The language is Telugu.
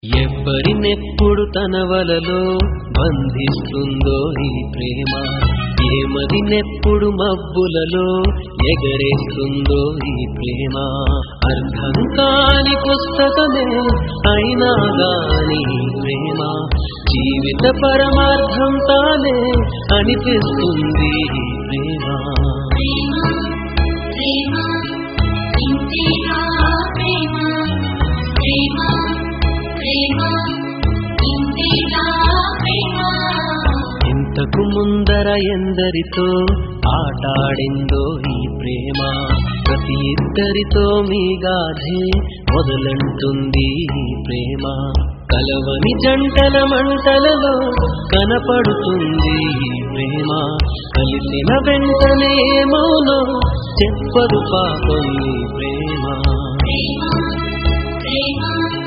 ఎవ్వరినెప్పుడు తన వలలో బంధిస్తుందో ఈ ప్రేమ ఏమదినెప్పుడు మబ్బులలో ఎగరేస్తుందో ఈ ప్రేమ అర్థం కాని పుస్తకమే అయినా గాని ఈ ప్రేమ జీవిత పరమార్థం తానే అనిపిస్తుంది ఈ ప్రేమ ప్రేమ ప్రేమ ఇంతేనా ప్రేమ ప్రేమ ప్రేమ ఇంతేనా ప్రేమ ఇంతకు ముందర ఎందరితో ఆటాడిందో ఈ ప్రేమ ప్రతి ఇద్దరితో మీ గాధే మొదలంటుంది ఈ ప్రేమ కలవని జంటల మంటలలో కనపడుతుంది ఈ ప్రేమ కలిసిన వెంటనే ఏమోనో చెప్పదు పాపం ఈ ప్రేమ ప్రేమ ప్రేమ